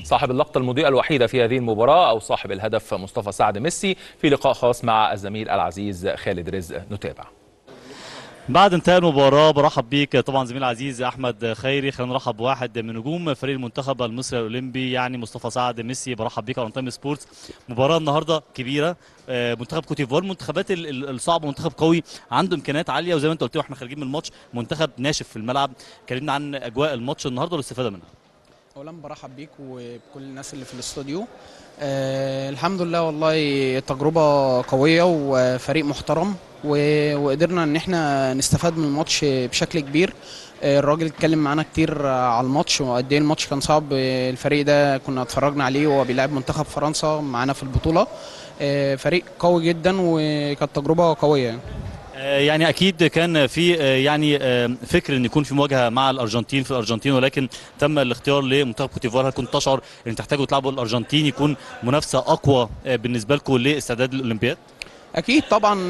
صاحب اللقطة المضيئة الوحيدة في هذه المباراة أو صاحب الهدف مصطفى سعد ميسي في لقاء خاص مع الزميل العزيز خالد رزق نتابع بعد انتهاء المباراة برحب بيك طبعا زميل عزيز احمد خيري خلينا نرحب بواحد من نجوم فريق المنتخب المصري الاولمبي يعني مصطفى سعد ميسي برحب بيك على تايم سبورتس مباراة النهارده كبيرة آه، منتخب كوت ديفوار المنتخبات ال- ال- الصعبة منتخب قوي عنده امكانيات عالية وزي ما انت قلت واحنا خارجين من الماتش منتخب ناشف في الملعب كلمنا عن اجواء الماتش النهارده والاستفادة منها اولا برحب بيك وبكل الناس اللي في الاستوديو آه الحمد لله والله تجربه قويه وفريق محترم و- وقدرنا ان احنا نستفاد من الماتش بشكل كبير آه الراجل اتكلم معانا كتير على الماتش وقد ايه الماتش كان صعب آه، الفريق ده كنا اتفرجنا عليه وهو بيلعب منتخب فرنسا معانا في البطوله آه فريق قوي جدا وكانت تجربه قويه يعني. آه، يعني اكيد كان في آه، يعني آه، فكر ان يكون في مواجهه مع الارجنتين في الارجنتين ولكن تم الاختيار لمنتخب كوت ديفوار هل كنت تشعر ان تحتاجوا تلعبوا الارجنتين يكون منافسه اقوى آه، بالنسبه لكم لاستعداد الاولمبياد اكيد طبعا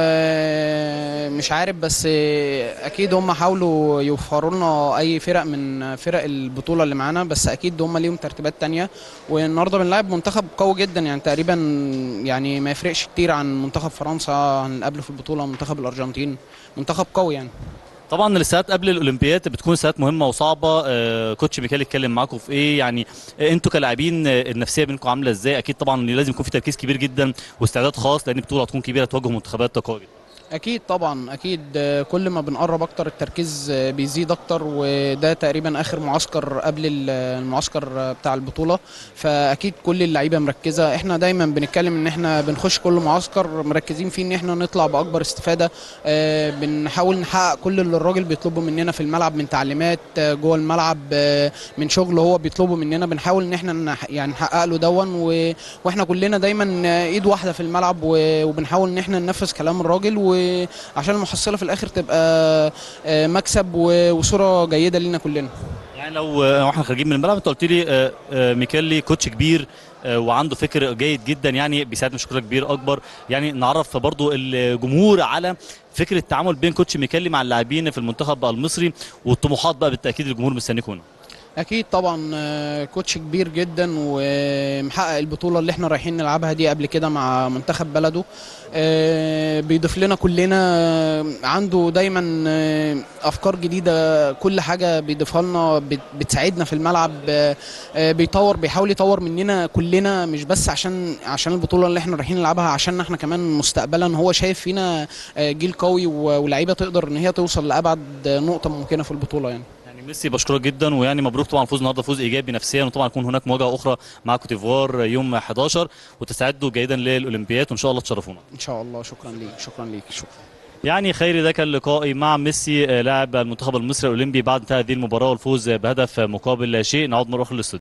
آه، مش عارف بس آه، اكيد هم حاولوا يوفروا لنا اي فرق من فرق البطوله اللي معانا بس اكيد هم ليهم ترتيبات تانية والنهارده بنلعب منتخب قوي جدا يعني تقريبا يعني ما يفرقش كتير عن منتخب فرنسا عن قبله في البطوله منتخب الارجنتين منتخب قوي يعني طبعا الاستعداد قبل الاولمبياد بتكون استعدادات مهمه وصعبه آه، كوتش ميكال اتكلم معاكم في ايه يعني آه، انتوا كلاعبين آه، النفسيه بينكم عامله ازاي اكيد طبعا لازم يكون في تركيز كبير جدا واستعداد خاص لان البطوله هتكون كبيره تواجهوا منتخبات قويه جدا اكيد طبعا اكيد آه، كل ما بنقرب اكتر التركيز آه، بيزيد اكتر وده تقريبا اخر معسكر قبل ال- المعسكر آه، بتاع البطوله فاكيد كل اللعيبه مركزه احنا دايما بنتكلم ان احنا بنخش كل معسكر مركزين فيه ان احنا نطلع باكبر استفاده آه، بنحاول نحقق كل اللي الراجل بيطلبه مننا في الملعب من تعليمات آه، جوه الملعب آه، من شغل هو بيطلبه مننا بنحاول ان احنا نح- يعني نحقق له دون و- واحنا كلنا دايما آه، ايد واحده في الملعب و- وبنحاول ان احنا ننفذ كلام الراجل وعشان المحصله في الاخر تبقى آه، مكسب و- وصوره جيده لينا كلنا يعني لو آه، واحنا خارجين من الملعب انت قلت لي آه، آه، ميكالي كوتش كبير آه، وعنده فكر جيد جدا يعني بيساعدنا بشكل كبير اكبر يعني نعرف برضو الجمهور على فكره التعامل بين كوتش ميكالي مع اللاعبين في المنتخب المصري والطموحات بقى بالتاكيد الجمهور مستنيكم هنا اكيد طبعا آه، كوتش كبير جدا ومحقق البطوله اللي احنا رايحين نلعبها دي قبل كده مع منتخب بلده آه، بيضيف لنا كلنا آه، عنده دايما آه، افكار جديده كل حاجه بيضيفها لنا بت- بتساعدنا في الملعب آه، آه، بيطور بيحاول يطور مننا كلنا مش بس عشان عشان البطوله اللي احنا رايحين نلعبها عشان احنا كمان مستقبلا هو شايف فينا آه، جيل قوي و- ولاعيبه تقدر ان هي توصل لابعد نقطه ممكنه في البطوله يعني يعني ميسي بشكرك جدا ويعني مبروك طبعا فوز النهارده فوز ايجابي نفسيا وطبعا يكون هناك مواجهه اخرى مع كوتيفوار يوم 11 وتستعدوا جيدا للاولمبياد وان شاء الله تشرفونا ان شاء الله شكرا ليك شكرا ليك شكرا يعني خيري ده كان لقائي مع ميسي آه، لاعب المنتخب المصري الاولمبي بعد انتهاء هذه المباراه والفوز بهدف مقابل لا شيء نعود مره اخرى للاستوديو